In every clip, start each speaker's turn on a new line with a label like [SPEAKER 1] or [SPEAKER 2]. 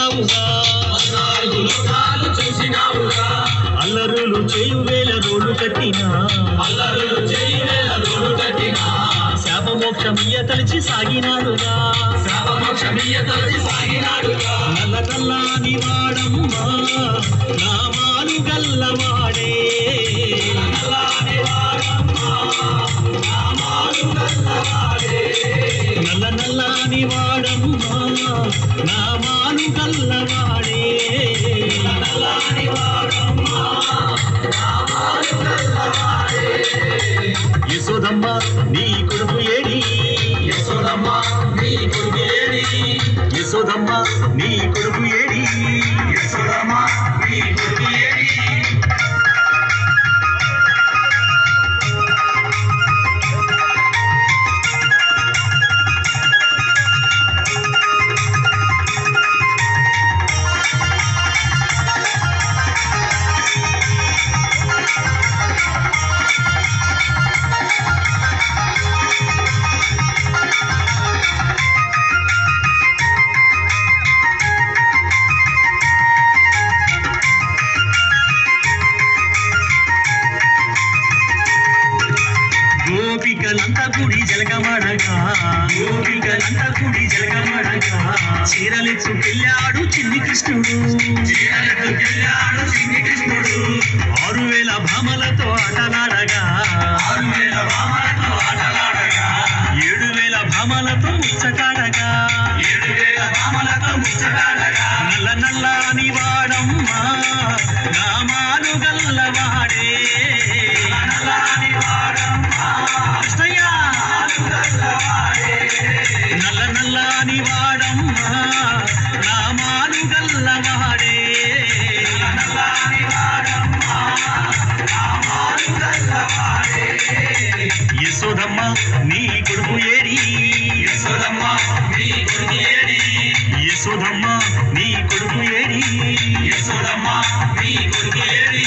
[SPEAKER 1] చూసినావుగా
[SPEAKER 2] పద్నాలుగు లోకాలు చూసినావుగా
[SPEAKER 1] అల్లరులు చేయు వేల రోడ్డు కట్టినా
[SPEAKER 2] అల్లరులు చేయి వేల రోడ్డు కట్టినా
[SPEAKER 1] శాపమోక్షమియ తలిచి సాగినాడుగా
[SPEAKER 2] శాపమోక్షమీయ తలచి సాగినాడుగా
[SPEAKER 1] నల్ల నల్లాని వాడమ్మా నామాలు గల్లవాడే
[SPEAKER 2] నల్లాని వాడమ్మా నామాలు గల్లవాడే
[SPEAKER 1] నల్ల నల్లాని వాడమ్మా నామాలు గల్లవాడే
[SPEAKER 2] నల్లాని వాడమ్మా నామాలు గల్లవాడే
[SPEAKER 1] యశోదమ్మ నీ కొడుకు ఏడి
[SPEAKER 2] యశోదమ్మ నీ కొడుకు ఏడి
[SPEAKER 1] యశోదమ్మ నీ కొడుకు ఏడి
[SPEAKER 2] యశోదమ్మ నీ కొడుకు ఏడి
[SPEAKER 1] గోపికలంతా గుడి జలకమడగా గోపికలంతా గుడి జలకమడగా చీరలెచ్చు పెళ్ళాడు చిన్ని కృష్ణుడు
[SPEAKER 2] చీరలెత్తుకెళ్ళాడు సింగి కృష్ణుడు
[SPEAKER 1] ఆరు వేల భామలతో ఆటలాడగా
[SPEAKER 2] ఆరు వేల వామనతో ఆటలాడగా
[SPEAKER 1] ఏడు వేల భామలతో ముచ్చటాడగా
[SPEAKER 2] ఏడు వేల వామలతో ముచ్చటాడగా
[SPEAKER 1] నల్ల నల్లని వాడమ్మా నామాలు గల్లవాడే
[SPEAKER 2] నల్లాని వాడమ్మా
[SPEAKER 1] కృష్ణయ్య
[SPEAKER 2] గల్లవాడే
[SPEAKER 1] నల్ల నల్లని వాడమ్మా నామాలు గల్లవాడే
[SPEAKER 2] నల్లాని వాడమ్మా నామాలు గల్లవాడే
[SPEAKER 1] యశోదమ్మ నీ కొడుకు ఏడి
[SPEAKER 2] యశోదమ్మ నీ కొడుకు ఏడి
[SPEAKER 1] యశోదమ్మ నీ కొడుకు ఏడి
[SPEAKER 2] యశోదమ్మ నీ కొడుకు ఏడి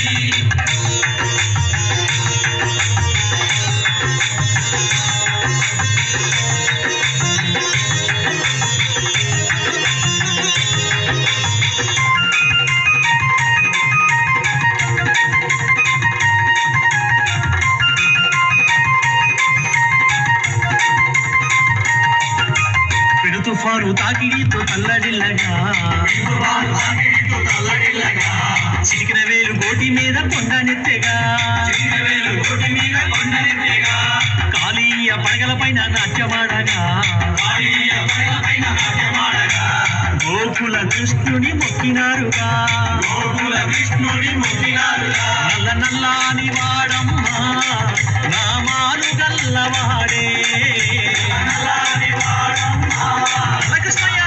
[SPEAKER 1] పెను తుఫాను తాకిడితో తల్లడిల్లగా
[SPEAKER 2] విధువారు ఆగిడితో తల్లడిల్లగా
[SPEAKER 1] చిటికిన వేలు గోటి మీద కొండనెత్తెగా
[SPEAKER 2] చిన్నవేలు కోటి మీద కొండనెత్తేగా
[SPEAKER 1] కాళీయ పడగల పైన నాట్యమాడగా
[SPEAKER 2] కాళీయ పైన నాట్యమాడగా
[SPEAKER 1] గోకుల కృష్ణుని మొక్కినారుగా
[SPEAKER 2] గోకుల కృష్ణుని మొక్కినారుగా
[SPEAKER 1] నల్ల నల్లాని వాడమ్మా నామాలు గల్లవాడే
[SPEAKER 2] నల్లాని వాడమ్మా
[SPEAKER 1] నల్ల కృష్ణయ్య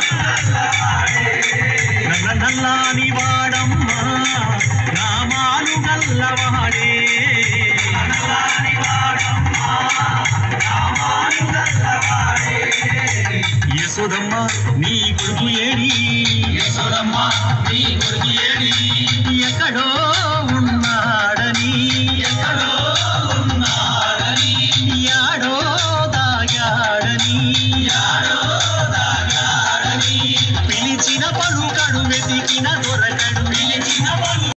[SPEAKER 1] నల్ల నల్లాని వాడమ్మా నామాలు గల్లవాడే
[SPEAKER 2] నల్లాని వాడమ్మా నామాలు గల్లవాడే
[SPEAKER 1] యశోదమ్మ నీ కొడుకు ఏడి
[SPEAKER 2] యశోదమ్మ నీ కొడుకు ఏడి
[SPEAKER 1] ఎక్కడో ఉన్నాడని
[SPEAKER 2] ఎక్కడో ఉన్నాడని
[SPEAKER 1] యాడో దాగాడని
[SPEAKER 2] యాడో దాగాడని
[SPEAKER 1] పిలిచిన పలుకడు వెతికిన దొరకడు